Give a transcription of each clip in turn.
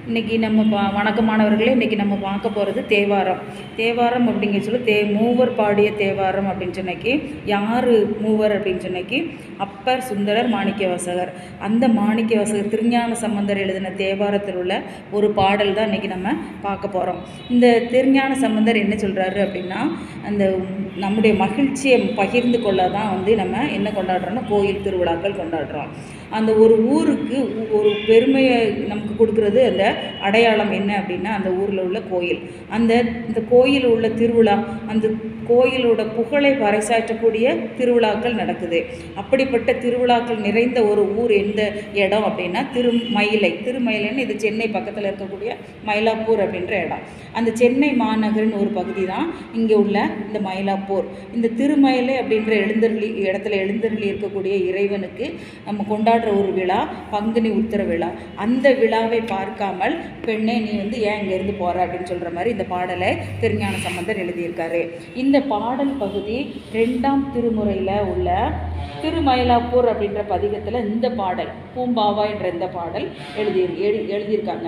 இன்றைக்கி நம்ம பா வணக்கம் மாணவர்களே இன்றைக்கி நம்ம பார்க்க போகிறது தேவாரம் தேவாரம் அப்படிங்க சொல்லி தே மூவர் பாடிய தேவாரம் அப்படின்னு சொன்னக்கி யார் மூவர் அப்படின்னு சொன்னக்கி அப்பர் சுந்தரர் மாணிக்கவாசகர் அந்த மாணிக்கவாசகர் திருஞான சம்பந்தர் எழுதின தேவாரத்தில் உள்ள ஒரு பாடல் தான் இன்றைக்கி நம்ம பார்க்க போகிறோம் இந்த திருஞான சம்பந்தர் என்ன சொல்கிறாரு அப்படின்னா அந்த நம்முடைய மகிழ்ச்சியை பகிர்ந்து கொள்ள தான் வந்து நம்ம என்ன கொண்டாடுறோம்னா கோயில் திருவிழாக்கள் கொண்டாடுறோம் அந்த ஒரு ஊருக்கு உ- ஒரு பெருமையை நமக்கு கொடுக்கறது அந்த அடையாளம் என்ன அப்படின்னா அந்த ஊரில் உள்ள கோயில் அந்த இந்த கோயில் உள்ள திருவிழா அந்த கோயிலோட புகழை பறைசாற்றக்கூடிய திருவிழாக்கள் நடக்குது அப்படிப்பட்ட திருவிழாக்கள் நிறைந்த ஒரு ஊர் எந்த இடம் அப்படின்னா திருமயிலை திருமயிலைன்னு இது சென்னை பக்கத்தில் இருக்கக்கூடிய மயிலாப்பூர் அப்படின்ற இடம் அந்த சென்னை மாநகரின் ஒரு பகுதி தான் இங்கே உள்ள இந்த மயிலாப்பூர் இந்த திருமயிலை அப்படின்ற எழுந்தருளி இடத்துல எழுந்தருளி இருக்கக்கூடிய இறைவனுக்கு நம்ம கொண்டாடுற ஒரு விழா பங்குனி உத்திர விழா அந்த விழாவை பார்க்காமல் பெண்ணே நீ வந்து ஏன் இங்கேருந்து போகிற அப்படின்னு சொல்கிற மாதிரி இந்த பாடலை திருஞான சம்பந்தர் எழுதியிருக்காரு இந்த பாடல் பகுதி ரெண்டாம் திருமுறையில் உள்ள திருமயிலாப்பூர் அப்படின்ற பதிகத்தில் இந்த பாடல் பூம்பாவா என்ற இந்த பாடல் எழுதி எழு எழுதியிருக்காங்க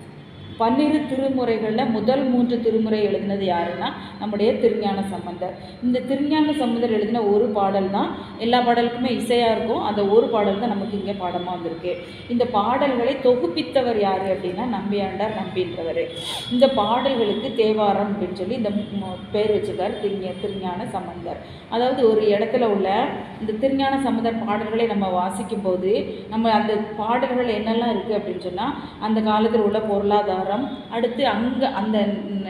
பன்னிரு திருமுறைகளில் முதல் மூன்று திருமுறை எழுதினது யாருன்னா நம்முடைய திருஞான சம்பந்தர் இந்த திருஞான சம்பந்தர் எழுதின ஒரு பாடல் தான் எல்லா பாடலுக்குமே இசையாக இருக்கும் அந்த ஒரு பாடல் தான் நமக்கு இங்கே பாடமாக வந்திருக்கு இந்த பாடல்களை தொகுப்பித்தவர் யார் அப்படின்னா நம்பியாண்டார் நம்பின்றவர் இந்த பாடல்களுக்கு தேவாரம் அப்படின்னு சொல்லி இந்த ம- பேர் வச்சுக்கார் திருஞ திருஞான சம்பந்தர் அதாவது ஒரு இடத்துல உள்ள இந்த திருஞான சம்பந்தர் பாடல்களை நம்ம வாசிக்கும் போது நம்ம அந்த பாடல்கள் என்னெல்லாம் இருக்குது அப்படின்னு சொன்னால் அந்த காலத்தில் உள்ள பொருளாதாரம் அடுத்து அங்கே அந்த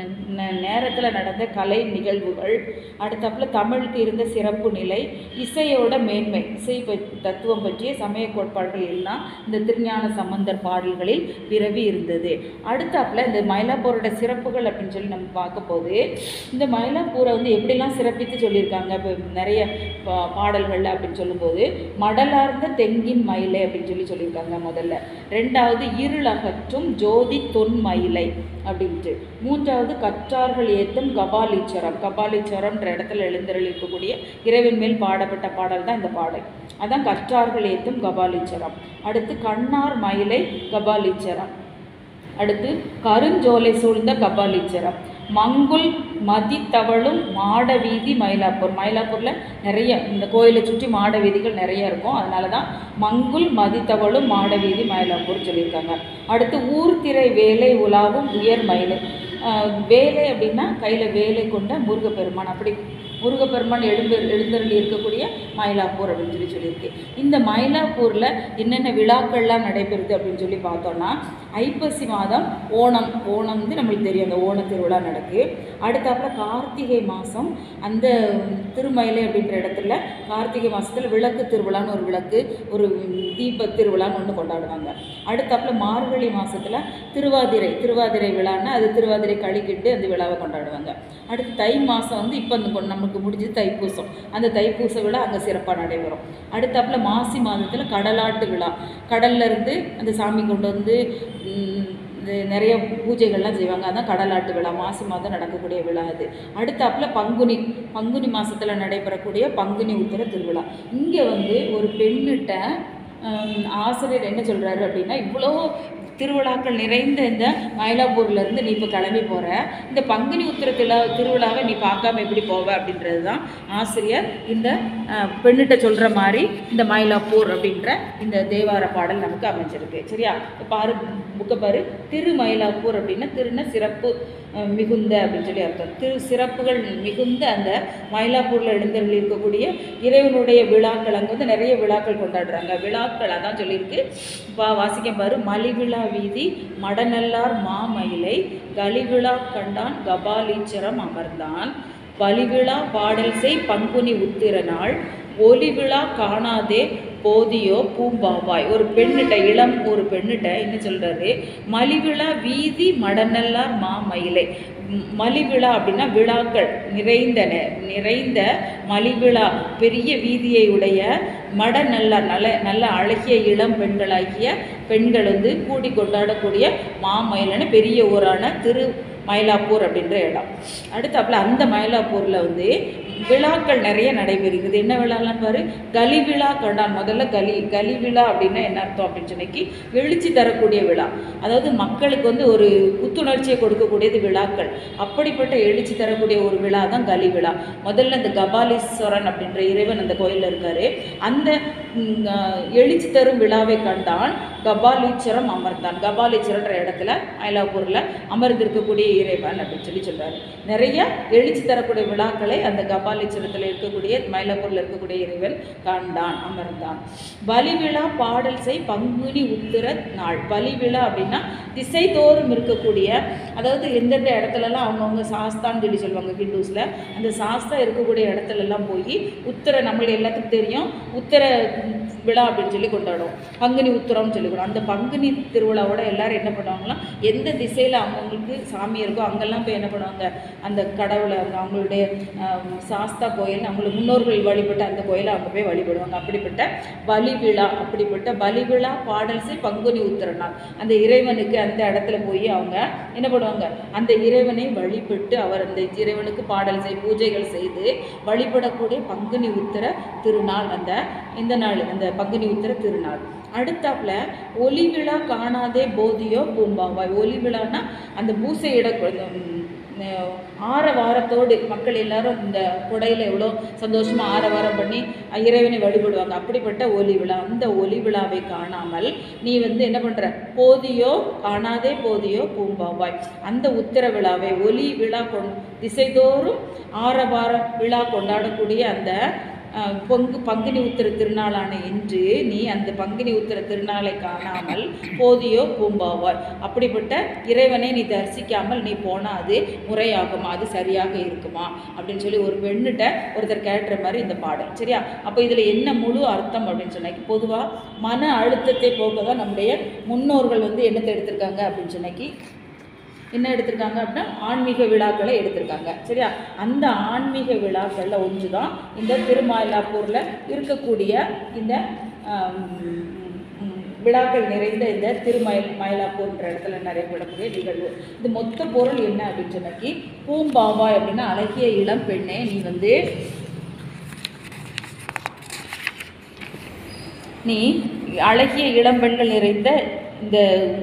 நேரத்தில் நடந்த கலை நிகழ்வுகள் அடுத்தாப்புல தமிழுக்கு இருந்த சிறப்பு நிலை இசையோட மேன்மை இசை பற்- தத்துவம் பற்றிய சமய கோட்பாடுகள் எல்லாம் இந்த திருஞான சம்பந்தர் பாடல்களில் விரவி இருந்தது அடுத்தாப்புல இந்த மயிலாப்பூரோட சிறப்புகள் அப்படின்னு சொல்லி நம்ம பார்க்கும்போது இந்த மயிலாப்பூரை வந்து எப்படிலாம் சிறப்பித்து சொல்லியிருக்காங்க இப்போ நிறைய பா- பாடல்கள்ல அப்படின்னு சொல்லும்போது மடலார்ந்த தெங்கின் மயிலை அப்படின்னு சொல்லி சொல்லியிருக்காங்க முதல்ல ரெண்டாவது இருளகற்றும் ஜோதி தொன் மயிலை அப்படின்ட்டு மூன்றாவது கற்றார்கள் ஏத்தும் கபாலீச்சரம் கபாலீச்சரம்ன்ற இடத்துல எழுந்தருள் இருக்கக்கூடிய இறைவன் மேல் பாடப்பட்ட பாடல் தான் இந்த பாடல் அதான் கற்றார்கள் ஏத்தும் கபாலீச்சரம் அடுத்து கண்ணார் மயிலை கபாலீச்சரம் அடுத்து கருஞ்சோலை சூழ்ந்த கபாலீச்சரம் மங்குல் மதித்தவளும் மாட வீதி மயிலாப்பூர் மயிலாப்பூரில் நிறைய இந்த கோயிலை சுற்றி மாட வீதிகள் நிறைய இருக்கும் அதனால தான் மங்குல் மதித்தவளும் மாட வீதி மயிலாப்பூர் சொல்லியிருக்காங்க அடுத்து ஊர்திரை வேலை உலாவும் உயர் மயிலை ஆஹ் வேலை அப்படின்னா கையில் வேலை கொண்ட முருகப்பெருமான் அப்படி முருகப்பெருமான் எழுந்து எழுந்தருளி இருக்கக்கூடிய மயிலாப்பூர் அப்படின்னு சொல்லி சொல்லியிருக்கு இந்த மயிலாப்பூரில் என்னென்ன விழாக்கள்லாம் நடைபெறுது அப்படின்னு சொல்லி பார்த்தோன்னா ஐப்பசி மாதம் ஓணம் ஓணம் வந்து நம்மளுக்கு தெரியும் அந்த ஓண திருவிழா நடக்கு அடுத்தாப்புல கார்த்திகை மாதம் அந்த திருமயிலை அப்படின்ற இடத்துல கார்த்திகை மாதத்தில் விளக்கு திருவிழான்னு ஒரு விளக்கு ஒரு தீப திருவிழான்னு ஒன்று கொண்டாடுவாங்க அடுத்தாப்புல மார்கழி மாதத்தில் திருவாதிரை திருவாதிரை விழான்னா அது திருவாதிரை கழிக்கிட்டு அந்த விழாவை கொண்டாடுவாங்க அடுத்து தை மாதம் வந்து இப்போ அந்த கொ- நமக்கு முடிஞ்சது தைப்பூசம் அந்த தைப்பூச விழா அங்கே சிறப்பாக நடைபெறும் அடுத்தாப்புல மாசி மாதத்தில் கடலாட்டு விழா கடல்ல இருந்து அந்த சாமி கொண்டு வந்து ம், இது நிறைய பூஜைகள்லாம் செய்வாங்க அதான் கடலாட்டு விழா மாசி மாதம் நடக்கக்கூடிய விழா அது அடுத்தாப்புல பங்குனி பங்குனி மாதத்தில் நடைபெறக்கூடிய பங்குனி உத்திர திருவிழா இங்கே வந்து ஒரு பெண்ணிட்ட ஹம், ஆசிரியர் என்ன சொல்கிறாரு அப்படின்னா இவ்வளோ திருவிழாக்கள் நிறைந்த இந்த மயிலாப்பூர்ல இருந்து நீ இப்போ கிளம்பி போகிற இந்த பங்குனி உத்திர திருவிழா திருவிழாவை நீ பார்க்காம எப்படி போவ அப்படின்றது தான் ஆசிரியர் இந்த அஹ், பெண்ணிட்ட சொல்கிற மாதிரி இந்த மயிலாப்பூர் அப்படின்ற இந்த தேவார பாடல் நமக்கு அமைஞ்சிருக்கு சரியா இப்ப பாரு புக்கை பாரு திரு மயிலாப்பூர் அப்படின்னா திருன சிறப்பு அஹ், மிகுந்த அப்படின்னு சொல்லி அர்த்தம் திரு சிறப்புகள் மிகுந்த அந்த மயிலாப்பூரில் எழுந்தருளி இருக்கக்கூடிய இறைவனுடைய விழாக்கள் அங்கே வந்து நிறைய விழாக்கள் கொண்டாடுறாங்க விழாக்கள் அதான் சொல்லியிருக்கு வா வாசிக்க பாரு மலிவிழா வீதி மடநல்லார் மாமயிலை கலிவிழா கண்டான் கபாலீச்சரம் அமர்ந்தான் பலிவிழா பாடல் செய் பங்குனி உத்திர நாள் ஒலிவிழா காணாதே போதியோ பூம்பாவாய் ஒரு பெண்ணிட்ட இளம் ஒரு பெண்ணிட்ட என்ன சொல்றாரு மலிவிழா வீதி மடநல்லார் மாமயிலை ம், மலிவிழா அப்படின்னா விழாக்கள் நிறைந்த நெ- நிறைந்த மலிவிழா பெரிய வீதியை உடைய மடநல்லார் நல்ல நல்ல அழகிய இளம் பெண்களாகிய பெண்கள் வந்து கூடி கொண்டாடக்கூடிய மாமயிலன்னு பெரிய ஊரான திரு மயிலாப்பூர் அப்படின்ற இடம் அடுத்தாப்புல அந்த மயிலாப்பூரில் வந்து விழாக்கள் நிறைய நடைபெறுகிறது என்ன விழாலாம் பாரு கலி விழா கண்டான் முதல்ல கலி கலி விழா அப்படின்னா என்ன அர்த்தம் அப்படின்னு சொன்னக்கி எழுச்சி தரக்கூடிய விழா அதாவது மக்களுக்கு வந்து ஒரு புத்துணர்ச்சியை கொடுக்கக்கூடியது விழாக்கள் அப்படிப்பட்ட எழுச்சி தரக்கூடிய ஒரு விழா தான் கலி விழா முதல்ல இந்த கபாலீஸ்வரன் அப்படின்ற இறைவன் அந்த கோயிலில் இருக்காரு அந்த ம், அஹ், எழுச்சி தரும் விழாவை கண்டான் கபாலீஸ்வரம் அமர்ந்தான் கபாலீஸ்வரன்ற இடத்துல மயிலாப்பூரில் அமர்ந்திருக்கக்கூடிய இறைவன் அப்படின்னு சொல்லி சொல்றாரு நிறைய எழுச்சி தரக்கூடிய விழாக்களை அந்த கபாலீஸ்வரத்தில் இருக்கக்கூடிய மயிலாப்பூரில் இருக்கக்கூடிய இறைவன் கண்டான் அமர்ந்தான் பலி விழா பாடல் செய் பங்குனி உத்திர நாள் பலி விழா அப்படின்னா திசை தோறும் இருக்கக்கூடிய அதாவது எந்தெந்த இடத்துலலாம் அவங்கவுங்க சாஸ்தான்னு சொல்லி சொல்லுவாங்க ஹிந்துஸில் அந்த சாஸ்தா இருக்கக்கூடிய இடத்துல எல்லாம் போய் உத்தர நம்மளுக்கு எல்லாத்துக்கும் தெரியும் உத்தர விழா அப்படின்னு சொல்லி கொண்டாடுவோம் பங்குனி உத்திரம்னு சொல்லி கொண்டாடுவோம் அந்த பங்குனி திருவிழாவோட எல்லாரும் என்ன பண்ணுவாங்களாம் எந்த திசையில் அவங்களுக்கு சாமி இருக்கோ அங்கெல்லாம் போய் என்ன பண்ணுவாங்க அந்த கடவுளை அந்த அவங்களுடைய ஆம், சாஸ்தா கோயில் அவங்களுக்கு முன்னோர்கள் வழிபட்ட அந்த கோயிலை அவங்க போய் வழிபடுவாங்க அப்படிப்பட்ட பலி விழா அப்படிப்பட்ட பலி விழா பாடல் செய் பங்குனி உத்திர நாள் அந்த இறைவனுக்கு அந்த இடத்துல போய் அவங்க என்ன பண்ணுவாங்க அந்த இறைவனை வழிபட்டு அவர் அந்த இறைவனுக்கு பாடல் செய் பூஜைகள் செய்து வழிபடக்கூடிய பங்குனி உத்திர திருநாள் அந்த இந்த நாள் அந்த பங்குனி உத்திர திருநாள் அடுத்தாப்புல ஒலி விழா காணாதே போதியோ பூம்பாவாய் ஒலி விழான்னா அந்த பூசையிட ஆரவாரத்தோடு மக்கள் எல்லாரும் இந்த குடையில் எவ்வளோ சந்தோஷமாக ஆரவாரம் பண்ணி அஹ், இறைவனை வழிபடுவாங்க அப்படிப்பட்ட ஒலி விழா அந்த ஒலி விழாவை காணாமல் நீ வந்து என்ன பண்ணுற போதியோ காணாதே போதியோ பூம்பாவாய் அந்த உத்திர விழாவை ஒலி விழா கொண் திசைதோறும் ஆரவார விழா கொண்டாடக்கூடிய அந்த அஹ், பொங்கு பங்குனி உத்திர திருநாளான இன்று நீ அந்த பங்குனி உத்திர திருநாளை காணாமல் போதியோ பூம்பாவாய் அப்படிப்பட்ட இறைவனை நீ தரிசிக்காமல் நீ போனால் அது முறையாகுமா அது சரியாக இருக்குமா அப்படின்னு சொல்லி ஒரு பெண்ணிட்ட ஒருத்தர் கேட்டுற மாதிரி இந்த பாடல் சரியா அப்போ இதில் என்ன முழு அர்த்தம் அப்படின்னு சொன்னாக்கி பொதுவாக மன அழுத்தத்தை போக்க தான் நம்முடைய முன்னோர்கள் வந்து என்னத்தை எடுத்திருக்காங்க அப்படின்னு சொன்னாக்கி என்ன எடுத்திருக்காங்க அப்படின்னா ஆன்மீக விழாக்களை எடுத்திருக்காங்க சரியா அந்த ஆன்மீக விழாக்களில் ஒன்று தான் இந்த திருமயிலாப்பூரில் இருக்கக்கூடிய இந்த ஆம், ம், விழாக்கள் நிறைந்த இந்த திருமயில் மயிலாப்பூர்ன்ற இடத்துல நடைபெறக்கூடிய நிகழ்வு இது மொத்த பொருள் என்ன அப்படின்னு சொன்னாக்கி பூம்பாவாய் அப்படின்னா அழகிய இளம் பெண்ணே நீ வந்து நீ அழகிய இளம்பெண்கள் நிறைந்த இந்த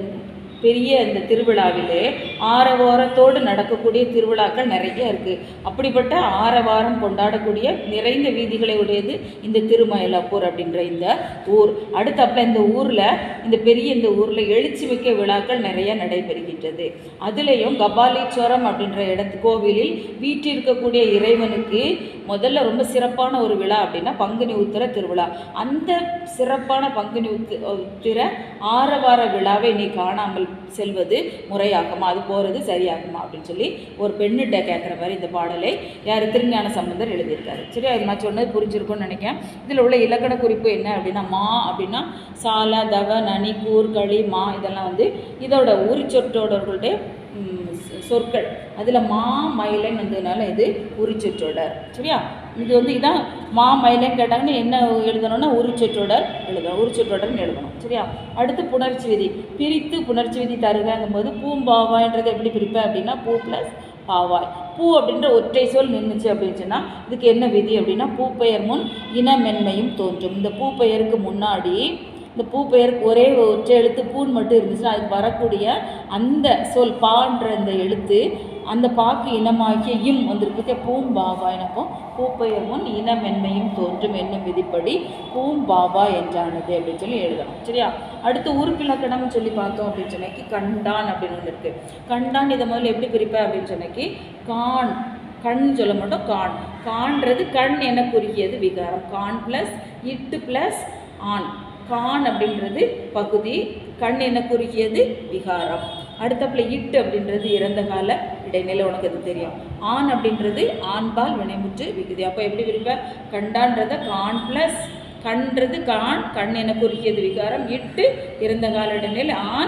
பெரிய இந்த திருவிழாவிலே ஆரவாரத்தோடு நடக்கக்கூடிய திருவிழாக்கள் நிறைய இருக்குது அப்படிப்பட்ட ஆரவாரம் கொண்டாடக்கூடிய நிறைந்த வீதிகளை உடையது இந்த திருமயிலாப்பூர் அப்படின்ற இந்த ஊர் அடுத்தப்பல இந்த ஊரில் இந்த பெரிய இந்த ஊரில் எழுச்சி மிக்க விழாக்கள் நிறைய நடைபெறுகின்றது அதுலேயும் கபாலீஸ்வரம் அப்படின்ற இடத்து கோவிலில் வீற்றிருக்கக்கூடிய இறைவனுக்கு முதல்ல ரொம்ப சிறப்பான ஒரு விழா அப்படின்னா பங்குனி உத்திர திருவிழா அந்த சிறப்பான பங்குனி உத்து உத்திர ஆரவார விழாவை நீ காணாமல் செல்வது முறையாகுமா அது போகிறது சரியாகுமா அப்படின்னு சொல்லி ஒரு பெண்ணிட்ட கேட்குற மாதிரி இந்த பாடலை யார் திருஞான சம்பந்தர் எழுதியிருக்காரு சரி அது நான் சொன்னது புரிஞ்சிருக்கும்னு நினைக்கிறேன் இதில் உள்ள இலக்கண குறிப்பு என்ன அப்படின்னா மா அப்படின்னா சாலா தவ நனி கூர் களி மா இதெல்லாம் வந்து இதோட உரிச்சொற்றோடர்களுடைய ம், சொ- சொற்கள் அதில் மா மயிலன் வந்ததுனால இது உரிச்சொற்றொடர் சரியா இது வந்து இதான் மா மயிலன் கேட்டாங்கன்னா என்ன எழுதணும்னா உரிச்சொற்றொடர் எழுதணும் உரிச்சொற்றொடர்னு எழுதணும் சரியா அடுத்து புணர்ச்சி விதி பிரித்து புணர்ச்சி விதி தருகங்கும் போது பூம்பாவாய்ன்றது எப்படி பிரிப்பேன் அப்படின்னா பூ ப்ளஸ் பாவாய் பூ அப்படின்ற ஒற்றை சொல் நின்றுச்சு அப்படின்னு சொன்னால் இதுக்கு என்ன விதி அப்படின்னா பூப்பெயர் முன் இனமென்மையும் தோன்றும் இந்த பூப்பெயருக்கு முன்னாடி இந்த பூ பெயருக்கு ஒரே ஒற்றை எழுத்து பூன் மட்டும் இருந்துச்சுன்னா அதுக்கு வரக்கூடிய அந்த சொல் பான்ற அந்த எழுத்து அந்த பாக்கு இனமாகிய இம் வந்திருக்கு பூம்பாவா எனக்கும் பூப்பெயர் முன் இனமென்மையும் தோன்றும் என்னும் விதிப்படி பூம்பாவா என்றானது அப்படின்னு சொல்லி எழுதணும் சரியா அடுத்து உறுப்பிலக்கணம்னு சொல்லி பார்த்தோம் அப்படின்னு சொன்னக்கி கண்டான் அப்படின்னு ஒன்று இருக்குது கண்டான் இதை முதல்ல எப்படி பிரிப்பேன் அப்படின்னு சொன்னக்கி கான் கண் சொல்ல மாட்டோம் கான் கான்றது கண் என குறிக்கியது விகாரம் கான் ப்ளஸ் இட்டு ப்ளஸ் ஆண் கான் அப்படின்றது பகுதி கண் என குறிக்கியது விகாரம் அடுத்தப்புல இட்டு அப்படின்றது இறந்த கால இடைநிலை உனக்கு அது தெரியும் ஆண் அப்படின்றது ஆண்பால் வினைமுற்று விகுதி அப்போ எப்படி விரும்ப கண்டான்றத கான் ப்ளஸ் கண்றது கான் கண் என குறிக்கியது விகாரம் இட்டு இறந்த கால இடைநிலை ஆண்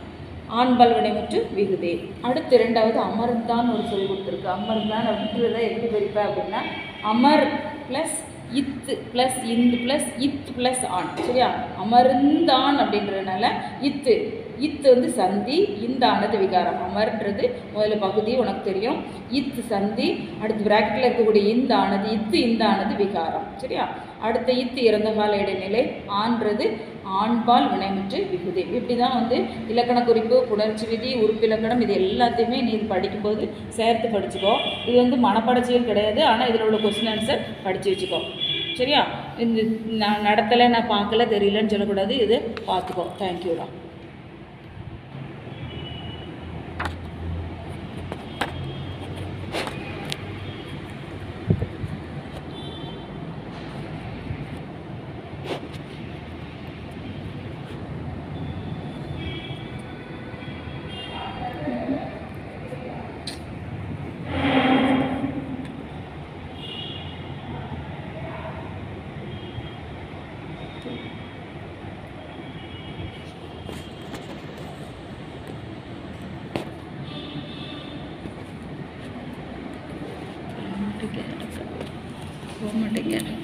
ஆண்பால் வினைமுற்று விகுதி அடுத்து இரண்டாவது அமர்ந்தான் ஒரு சொல் கொடுத்துருக்கு அமர்ந்தான் அப்படின்றத எப்படி பிரிப்பேன் அப்படின்னா அமர் ப்ளஸ் இத்து ப்ளஸ் இந்து ப்ளஸ் இத் ப்ளஸ் ஆண் சரியா அமர்ந்தான் அப்படின்றதுனால இத்து இத்து வந்து சந்தி இந்தானது விகாரம் அமர்ன்றது முதல்ல பகுதி உனக்கு தெரியும் இத்து சந்தி அடுத்து பிராக்கெட்டில் இருக்கக்கூடிய இந்தானது இத்து இந்தானது விகாரம் சரியா அடுத்த இத்து இறந்த கால இடைநிலை ஆன்றது ஆண்பால் வினைமுற்று விகுதி இப்படி தான் வந்து இலக்கண குறிப்பு புணர்ச்சி விதி உறுப்பிலக்கணம் இது எல்லாத்தையுமே நீ இது படிக்கும்போது சேர்த்து படிச்சுக்கோ இது வந்து மனப்படச்சியல் கிடையாது ஆனால் இதில் உள்ள கொஸ்டின் ஆன்சர் படித்து வச்சுக்கோ சரியா இந்த நான் நடத்தலை நான் பார்க்கல தெரியலன்னு சொல்லக்கூடாது இது பார்த்துக்கோ தேங்க்யூடா போக மாட்டேங்க